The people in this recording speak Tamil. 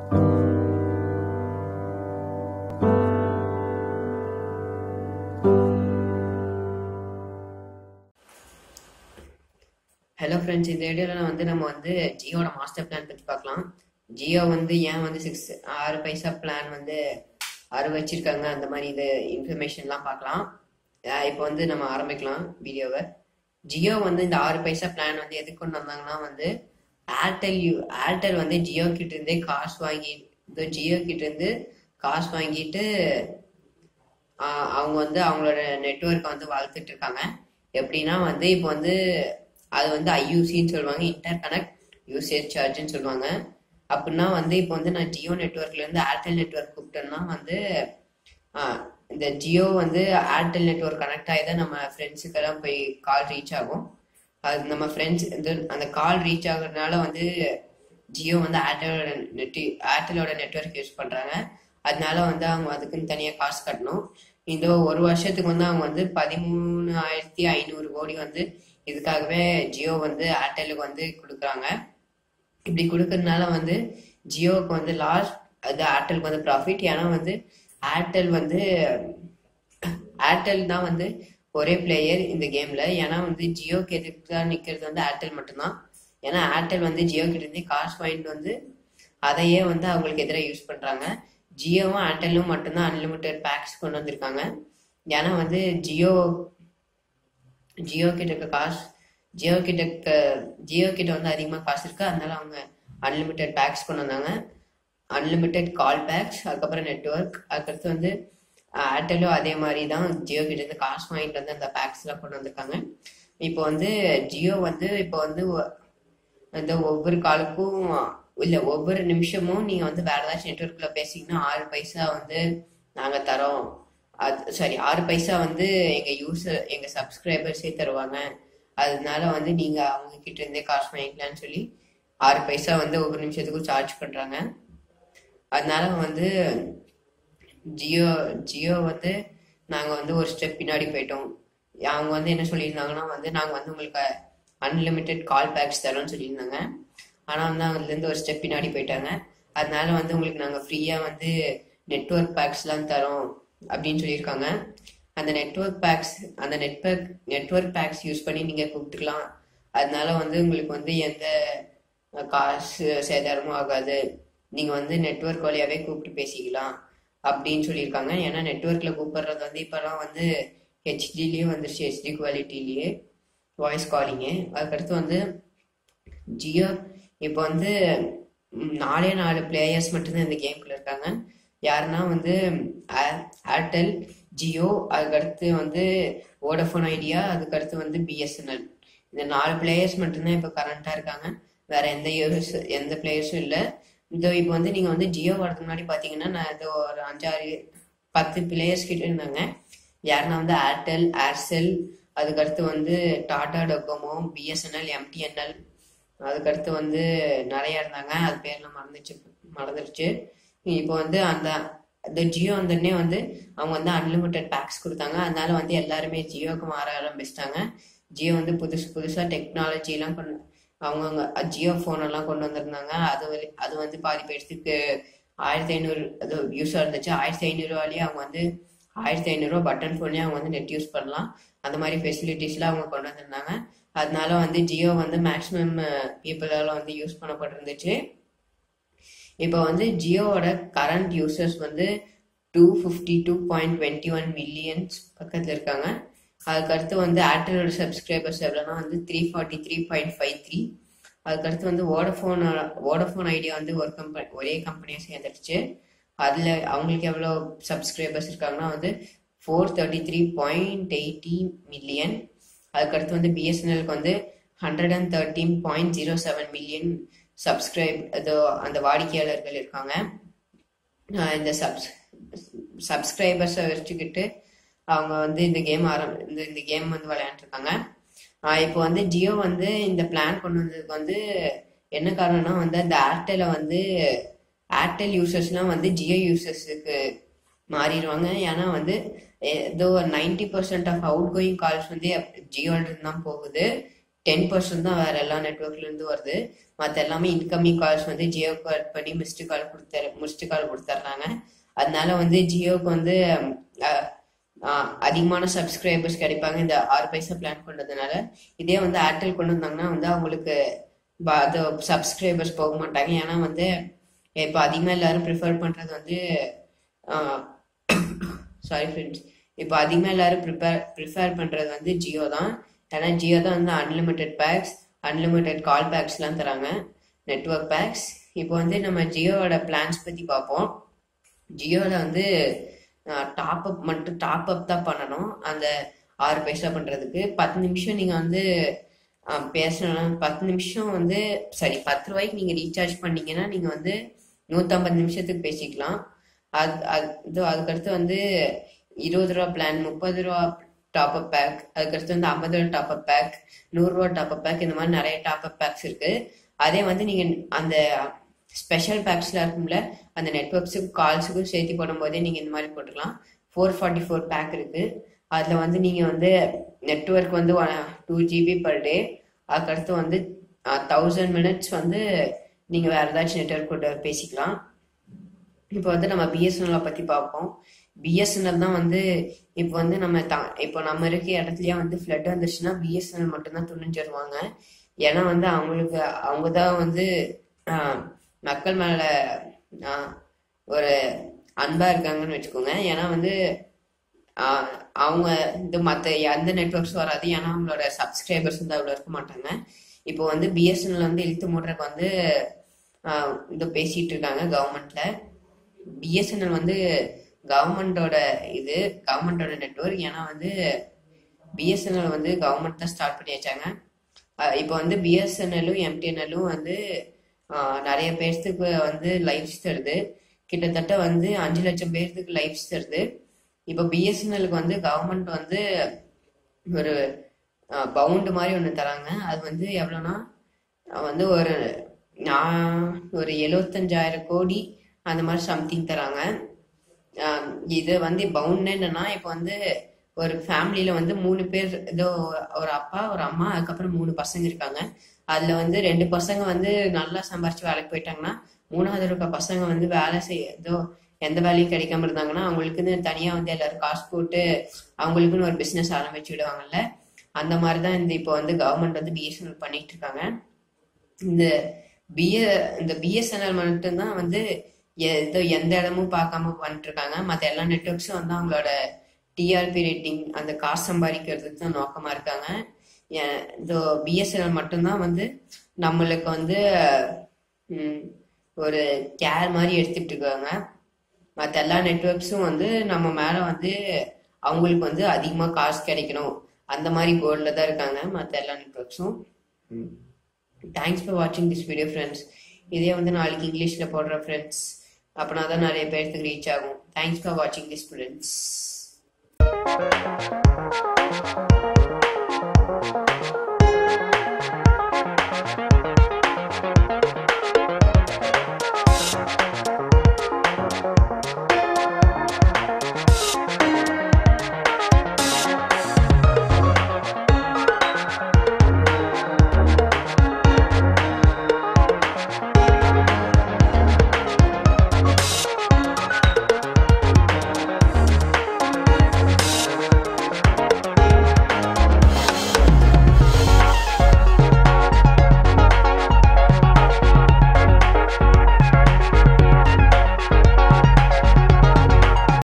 ஹலோ ஃப்ரெண்ட்ஸ் இந்த வீடியோவில் வந்து நம்ம வந்து ஜியோட மாஸ்டர் பிளான் பற்றி பார்க்கலாம் ஜியோ வந்து ஏன் வந்து சிக்ஸ் ஆறு பைசா பிளான் வந்து ஆறு வச்சிருக்காங்க அந்த மாதிரி இது இன்ஃபர்மேஷன்லாம் பார்க்கலாம் அஹ் இப்போ வந்து நம்ம ஆரம்பிக்கலாம் வீடியோவை ஜியோ வந்து இந்த ஆறு பைசா பிளான் வந்து எதுக்கு கொண்டு வந்தாங்கன்னா வந்து ஏர்டெல் யூ ஏர்டெல் வந்து ஜியோ கிட்ட இருந்தே காசு வாங்கி இதோ ஜியோ கிட்ட இருந்து காசு வாங்கிட்டு ஆஹ் அவங்க வந்து அவங்களோட நெட்ஒர்க்கை வந்து வளர்த்துட்டு இருக்காங்க எப்படின்னா வந்து இப்போ வந்து அது வந்து ஐயூசின்னு சொல்லுவாங்க இன்டர் கனெக்ட் யூசேஜ் சார்ஜ்னு சொல்லுவாங்க அப்படின்னா வந்து இப்போ வந்து நான் ஜியோ நெட்ஒர்க்ல இருந்து ஏர்டெல் நெட்ஒர்க் கூப்பிட்டேன்னா வந்து ஆஹ் இந்த ஜியோ வந்து ஏர்டெல் நெட்ஒர்க் கனெக்ட் ஆகி தான் நம்ம ஃப்ரெண்ட்ஸுக்கெல்லாம் போய் கால் ரீச் ஆகும் அது நம்ம ஃப்ரெண்ட்ஸ் இந்த அந்த கால் ரீச் ஆகுறதுனால வந்து ஜியோ வந்து ஏர்டெலோட நெட் ஏர்டெலோட நெட்ஒர்க் யூஸ் பண்றாங்க அதனால வந்து அவங்க அதுக்குன்னு தனியாக காசு கட்டணும் இந்த ஒரு வருஷத்துக்கு வந்து அவங்க வந்து பதிமூணாயிரத்தி ஐநூறு கோடி வந்து இதுக்காகவே ஜியோ வந்து ஏர்டெலுக்கு வந்து கொடுக்குறாங்க இப்படி கொடுக்கறதுனால வந்து ஜியோவுக்கு வந்து லாஸ் அது ஏர்டெலுக்கு வந்து ப்ராஃபிட் ஏன்னா வந்து ஏர்டெல் வந்து ஏர்டெல் தான் வந்து ஒரே பிளேயர் இந்த கேம்ல ஏன்னா வந்து ஜியோக்கு எதுக்கு தான் நிக்கிறது வந்து ஏர்டெல் மட்டும்தான் ஏன்னா ஏர்டெல் வந்து ஜியோ கிட்ட இருந்து காசு வாங்கிட்டு வந்து அதையே வந்து அவங்களுக்கு எதிராக யூஸ் பண்றாங்க ஜியோவும் ஏர்டெல்லும் மட்டும்தான் அன்லிமிட்டெட் பேக்ஸ் கொண்டு வந்திருக்காங்க ஏன்னா வந்து ஜியோ ஜியோ கிட்ட இருக்க காசு ஜியோ கிட்ட இருக்க- ஜியோ கிட்ட வந்து அதிகமாக காசு இருக்கு அதனால அவங்க அன்லிமிட்டெட் பேக்ஸ் கொண்டு வந்தாங்க அன்லிமிட்டெட் கால் பேக்ஸ் அதுக்கப்புறம் நெட்ஒர்க் அதுக்கடுத்து வந்து ஏர்டெலும் அதே மாதிரி தான் ஜியோ கிட்ட இருந்து காசு வாங்கிட்டு வந்து அந்த பேக்ஸ் எல்லாம் கொண்டு வந்திருக்காங்க இப்போ வந்து ஜியோ வந்து இப்போ வந்து ஒ- இந்த ஒவ்வொரு காலுக்கும் இல்ல ஒவ்வொரு நிமிஷமும் நீங்க வந்து வேற ஏதாச்சும் நெட்ஒர்க்ல பேசிங்கன்னா ஆறு பைசா வந்து நாங்க தரோம் அது சாரி ஆறு பைசா வந்து எங்க யூசர் எங்க சப்ஸ்கிரைபர்ஸே தருவாங்க அதனால வந்து நீங்க அவங்க கிட்ட இருந்தே காசு வாங்கிக்கலாம்னு சொல்லி ஆறு பைசா வந்து ஒவ்வொரு நிமிஷத்துக்கும் சார்ஜ் பண்றாங்க அதனால வந்து ஜியோ ஜியோ வந்து நாங்க வந்து ஒரு ஸ்டெப் பின்னாடி போயிட்டோம் அவங்க வந்து என்ன சொல்லியிருந்தாங்கன்னா வந்து நாங்க வந்து உங்களுக்கு அன்லிமிட்டெட் கால் பேக்ஸ் தரோம்னு சொல்லியிருந்தாங்க ஆனா வந்து அதுல இருந்து ஒரு ஸ்டெப் பின்னாடி போயிட்டாங்க அதனால வந்து உங்களுக்கு நாங்க ஃப்ரீயா வந்து நெட்வொர்க் பேக்ஸ்லாம் தரோம் அப்படின்னு சொல்லியிருக்காங்க அந்த நெட்வொர்க் பேக்ஸ் அந்த நெட்வொர்க் நெட்வொர்க் பேக்ஸ் யூஸ் பண்ணி நீங்க கூப்பிட்டுக்கலாம் அதனால வந்து உங்களுக்கு வந்து எந்த காசு சேதாரமும் ஆகாது நீங்க வந்து நெட்வொர்க் வழியாவே கூப்பிட்டு பேசிக்கலாம் அப்படின்னு சொல்லியிருக்காங்க ஏன்னா நெட்வொர்க்ல கூப்பிடுறது வந்து இப்பெல்லாம் வந்து ஹெச்டிலேயே வந்துருச்சு ஹெச்டி குவாலிட்டிலேயே வாய்ஸ் காலிங்கு அதுக்கடுத்து வந்து ஜியோ இப்போ வந்து ம், நாலே நாலு பிளேயர்ஸ் மட்டும்தான் இந்த கேம்குள்ள இருக்காங்க யாருன்னா வந்து ஏர்- ஏர்டெல் ஜியோ அதுக்கடுத்து வந்து வோடஃபோன் ஐடியா அதுக்கடுத்து வந்து பிஎஸ்என்எல் இந்த நாலு பிளேயர்ஸ் மட்டும்தான் இப்போ கரண்டா இருக்காங்க வேற எந்த யூஸ் எந்த பிளேயர்ஸும் இல்லை இதோ இப்போ வந்து நீங்க வந்து ஜியோ வரதுக்கு முன்னாடி பாத்தீங்கன்னா நான் இதோ ஒரு அஞ்சாறு பத்து பிளேயர்ஸ் கிட்ட இருந்தாங்க யாருன்னா வந்து ஏர்டெல் ஏர்செல் அதுக்கடுத்து வந்து டாடா டொக்கோமோ பிஎஸ்என்எல் எம்டிஎன்எல் அதுக்கடுத்து வந்து நிறைய இருந்தாங்க அது பேர்லாம் மறந்துச்சு மறந்துருச்சு இப்போ வந்து அந்த இந்த ஜியோ வந்தோடனே வந்து அவங்க வந்து அன்லிமிட்டெட் பேக்ஸ் கொடுத்தாங்க அதனால வந்து எல்லாருமே ஜியோக்கு மாற ஆரம்பிச்சிட்டாங்க ஜியோ வந்து புதுசு புதுசா டெக்னாலஜி எல்லாம் கொண்டு அவங்கவுங்க ஜியோ ஃபோன் எல்லாம் கொண்டு வந்திருந்தாங்க அது வந்து- அது வந்து பாதி பேர்த்துக்கு ஆயிரத்தி ஐநூறு அது யூஸாக இருந்துச்சு ஆயிரத்தி ஐநூறுவாலேயே அவங்க வந்து ஆயிரத்தி ஐநூறுரூவா பட்டன் ஃபோன்லேயே அவங்க வந்து நெட் யூஸ் பண்ணலாம் அந்த மாதிரி ஃபெசிலிட்டிஸ்லாம் அவங்க கொண்டு வந்திருந்தாங்க அதனால வந்து ஜியோ வந்து மேக்ஸிமம் பீப்புளால வந்து யூஸ் பண்ணப்பட்டிருந்துச்சு இப்போ வந்து ஜியோவோட கரண்ட் யூசர்ஸ் வந்து two fifty two point twenty one millions பக்கத்தில் இருக்காங்க அதுக்கடுத்து வந்து ஏர்டெலோட சப்ஸ்கிரைபர்ஸ் எவ்வளோனா வந்து three forty three point five three அதுக்கடுத்து வந்து வோடஃபோன் வோடஃபோன் ஐடியா வந்து ஒரு கம்பெனி ஒரே கம்பெனியை சேர்ந்துருச்சு அதில் அவங்களுக்கு எவ்வளோ சப்ஸ்கிரைபர்ஸ் இருக்காங்கன்னா வந்து four thirty three point eighty million அதுக்கடுத்து வந்து பிஎஸ்என்எல்க்கு வந்து hundred and thirteen point zero seven million subscribe அது அந்த வாடிக்கையாளர்கள் இருக்காங்க ஆஹ் இந்த சப்ஸ் சப்ஸ்கிரைபர்ஸை வச்சுக்கிட்டு அவங்க வந்து இந்த கேம் ஆரம் இந்த இந்த கேம் வந்து விளையாண்டுருக்காங்க இப்போ வந்து ஜியோ வந்து இந்த பிளான் கொண்டு வந்ததுக்கு வந்து என்ன காரணம்னா வந்து அந்த ஏர்டெலை வந்து ஏர்டெல் யூசர்ஸ்லாம் வந்து ஜியோ யூசர்ஸுக்கு மாறிடுவாங்க ஏன்னா வந்து ஏதோ ninety percent of outgoing calls வந்து ஜியோல இருந்து தான் போகுது டென் பர்சன்ட் தான் வேற எல்லா நெட்ஒர்க்ல இருந்து வருது மற்ற எல்லாமே இன்கமிங் கால்ஸ் வந்து ஜியோ கால் பண்ணி மிஸ்டு கால் கொடுத்தாரு மிஸ்டு கால் கொடுத்துட்றாங்க அதனால வந்து ஜியோக்கு வந்து அஹ், அஹ், அதிகமான சப்ஸ்கிரைபர்ஸ் கிடைப்பாங்க இந்த ஆறு பைசா பிளான் கொண்டதுனால இதே வந்து ஏர்டெல் கொண்டு வந்தாங்கன்னா வந்து அவங்களுக்கு ப- அது சப்ஸ்கிரைபர்ஸ் போக மாட்டாங்க ஏன்னா வந்து இப்போ அதிகமாக எல்லாரும் ப்ரிஃபர் பண்ணுறது வந்து சாரி ஃப்ரெண்ட்ஸ் இப்போ அதிகமாக எல்லாரும் ப்ரிப்பேர் ப்ரிஃபர் பண்ணுறது வந்து ஜியோ தான் ஏன்னா ஜியோ தான் வந்து அன்லிமிட்டெட் பேக்ஸ் அன்லிமிட்டெட் கால் பேக்ஸ்லாம் தராங்க நெட்வொர்க் பேக்ஸ் இப்போ வந்து நம்ம ஜியோவோட பிளான்ஸ் பற்றி பார்ப்போம் ஜியோவில் வந்து டாப் அப் மட்டும் டாப் அப் தான் பண்ணணும் அந்த ஆறு பைசா பண்ணுறதுக்கு பத்து நிமிஷம் நீங்கள் வந்து ஆஹ், பேசணும் பத்து நிமிஷம் வந்து சரி பத்து ரூபாய்க்கு நீங்கள் ரீசார்ஜ் பண்ணீங்கன்னா நீங்கள் வந்து நூற்றம்பது நிமிஷத்துக்கு பேசிக்கலாம் அது அது இது அதுக்கடுத்து வந்து இருபது ரூபா பிளான் முப்பது ரூபா டாப் அப் பேக் அதுக்கடுத்து வந்து ஐம்பது ரூபா டாப் அப் பேக் நூறுரூவா டாப் அப் பேக் இந்த மாதிரி நிறைய டாப் அப் பேக்ஸ் இருக்கு அதே வந்து நீங்க அந்த ஸ்பெஷல் பேக்ஸ்ல இருக்கும்ல அந்த நெட்ஒர்க்ஸுக்கும் கால்ஸுக்கும் சேர்த்து போடும்போதே நீங்க இந்த மாதிரி போட்டுக்கலாம் ஃபோர் ஃபார்ட்டி ஃபோர் பேக் இருக்கு அதுல வந்து நீங்க வந்து நெட்ஒர்க் வந்து டூ ஜிபி பர் டே அதுக்கடுத்து வந்து தௌசண்ட் மினிட்ஸ் வந்து நீங்க வேற ஏதாச்சும் நெட்ஒர்க் கூட பேசிக்கலாம் இப்போ வந்து நம்ம பிஎஸ்என்எல் பத்தி பார்ப்போம் பிஎஸ்என்எல் தான் வந்து இப்போ வந்து நம்ம தா இப்போ நம்ம இருக்க இடத்துலயே வந்து ஃப்ளட் வந்துச்சுன்னா பிஎஸ்என்எல் மட்டும்தான் துணிஞ்சு வருவாங்க ஏன்னா வந்து அவங்களுக்கு அவங்க தான் வந்து ஆஹ், மக்கள் மேல ஆஹ், ஒரு அன்பா இருக்காங்கன்னு வச்சுக்கோங்க ஏன்னா வந்து ஆஹ், அவங்க இந்த மற்ற எந்த நெட்ஒர்க்ஸ் வராது ஏன்னா அவங்களோட சப்ஸ்கிரைபர்ஸ் வந்து அவ்வளோ இருக்க மாட்டாங்க இப்போ வந்து பிஎஸ்என்எல் வந்து இழுத்து மூடுறதுக்கு வந்து ஆஹ், இது பேசிட்டு இருக்காங்க கவர்மெண்ட்ல பிஎஸ்என்எல் வந்து கவர்மெண்டோட இது கவர்மெண்டோட நெட்வொர்க் ஏன்னா வந்து பிஎஸ்என்எல் வந்து கவர்மெண்ட் தான் ஸ்டார்ட் பண்ணி வச்சாங்க அஹ் இப்போ வந்து பிஎஸ்என்எல்லும் எம்டிஎன்எல்லும் வந்து ஆஹ், நிறைய பேர்த்துக்கு வந்து லைஃப்ஸ் தருது கிட்டத்தட்ட வந்து அஞ்சு லட்சம் பேர்த்துக்கு லைஃப்ஸ் தருது இப்போ பிஎஸ்என்எலுக்கு வந்து கவர்மெண்ட் வந்து ஒரு பவுண்டு மாதிரி ஒன்று தராங்க அது வந்து எவ்வளோனா அஹ் வந்து ஒரு நான் ஒரு எழுவத்தஞ்சாயிரம் கோடி அந்த மாதிரி சம்திங் தராங்க ஆஹ் இது வந்து பவுண்ட் என்னன்னா இப்போ வந்து ஒரு ஃபேமிலியில வந்து மூணு பேர் ஏதோ ஒரு அப்பா ஒரு அம்மா அதுக்கப்புறம் மூணு பசங்க இருக்காங்க அதுல வந்து ரெண்டு பசங்க வந்து நல்லா சம்பாரிச்சு வேலைக்கு போயிட்டாங்கன்னா மூணாவது இருக்க பசங்க வந்து வேலை செய்ய ஏதோ எந்த வேலையும் கிடைக்காம இருந்தாங்கன்னா அவங்களுக்குன்னு தனியா வந்து எல்லாரும் காசு போட்டு அவங்களுக்குன்னு ஒரு பிசினஸ் ஆரம்பிச்சு விடுவாங்கல்ல அந்த மாதிரி தான் இந்த இப்போ வந்து கவர்மெண்ட் வந்து பிஎஸ்என்எல் பண்ணிட்டு இருக்காங்க இந்த பிஎ இந்த பிஎஸ்என்எல் மட்டும்தான் வந்து ஏதோ எந்த இடமும் பார்க்காம பண்ணிட்டு இருக்காங்க மற்ற எல்லா நெட்ஒர்க்ஸும் வந்து அவங்களோட டிஆர்பி ரேட்டிங் அந்த காசு சம்பாதிக்கிறதுக்கு தான் நோக்கமா இருக்காங்க ஏன் இந்த பிஎஸ்என்எல் மட்டும்தான் வந்து நம்மளுக்கு வந்து ம், ஒரு கேர் மாதிரி எடுத்துட்டு இருக்காங்க மற்ற எல்லா நெட்ஒர்க்ஸும் வந்து நம்ம மேல வந்து அவங்களுக்கு வந்து அதிகமா காசு கிடைக்கணும் அந்த மாதிரி கோல்ல தான் இருக்காங்க மற்ற எல்லா நெட்ஒர்க்ஸும் தேங்க்ஸ் ஃபார் வாட்சிங் திஸ் வீடியோ ஃப்ரெண்ட்ஸ் இதே வந்து நாளைக்கு இங்கிலீஷ்ல போடுற ஃப்ரெண்ட்ஸ் அப்படின்னா தான் நிறைய பேர்த்துக்கு ரீச் ஆகும் தேங்க்ஸ் ஃபார் வாட்சிங் திஸ் ஃப்ரெண்ட்ஸ்